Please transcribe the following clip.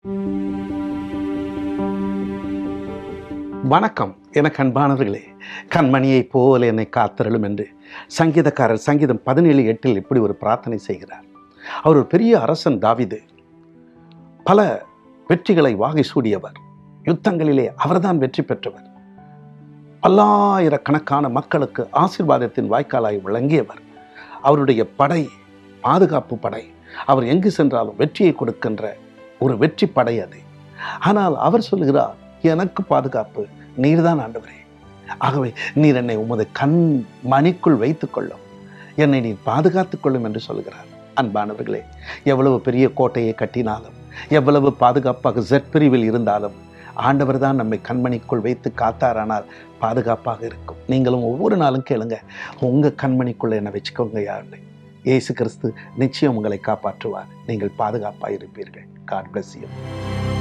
வணக்கம் எனக்கு அன்பானவர்களே கண்மணியைப் போல என்னை காத்தருளும் என்று சங்கீதக்காரர் சங்கீதம் பதினேழு எட்டில் இப்படி ஒரு பிரார்த்தனை செய்கிறார் அவர் ஒரு பெரிய அரசன் தாவிது பல வெற்றிகளை வாகை சூடியவர் யுத்தங்களிலே அவர்தான் வெற்றி பெற்றவர் பல்லாயிரக்கணக்கான மக்களுக்கு ஆசீர்வாதத்தின் வாய்க்காலாய் விளங்கியவர் அவருடைய படை பாதுகாப்பு படை அவர் எங்கு சென்றாலும் வெற்றியை கொடுக்கின்ற ஒரு வெற்றி படை அது ஆனால் அவர் சொல்கிறார் எனக்கு பாதுகாப்பு நீர்தான் ஆண்டவரே ஆகவே நீர் என்னை உமது கண் மணிக்குள் வைத்துக் கொள்ளும் என்னை நீர் பாதுகாத்துக் கொள்ளும் என்று சொல்கிறார் அன்பானவர்களே எவ்வளவு பெரிய கோட்டையை கட்டினாலும் எவ்வளவு பாதுகாப்பாக ஜெட் பிரிவில் இருந்தாலும் ஆண்டவர் தான் நம்மை கண்மணிக்குள் வைத்து காத்தாரானால் பாதுகாப்பாக இருக்கும் நீங்களும் ஒவ்வொரு நாளும் கேளுங்க உங்க கண்மணிக்குள்ள என்ன வச்சுக்கோங்க யாருன்னு இயேசு கிறிஸ்து நிச்சயம் உங்களை காப்பாற்றுவார் நீங்கள் பாதுகாப்பாக இருப்பீர்கள் காட் bless you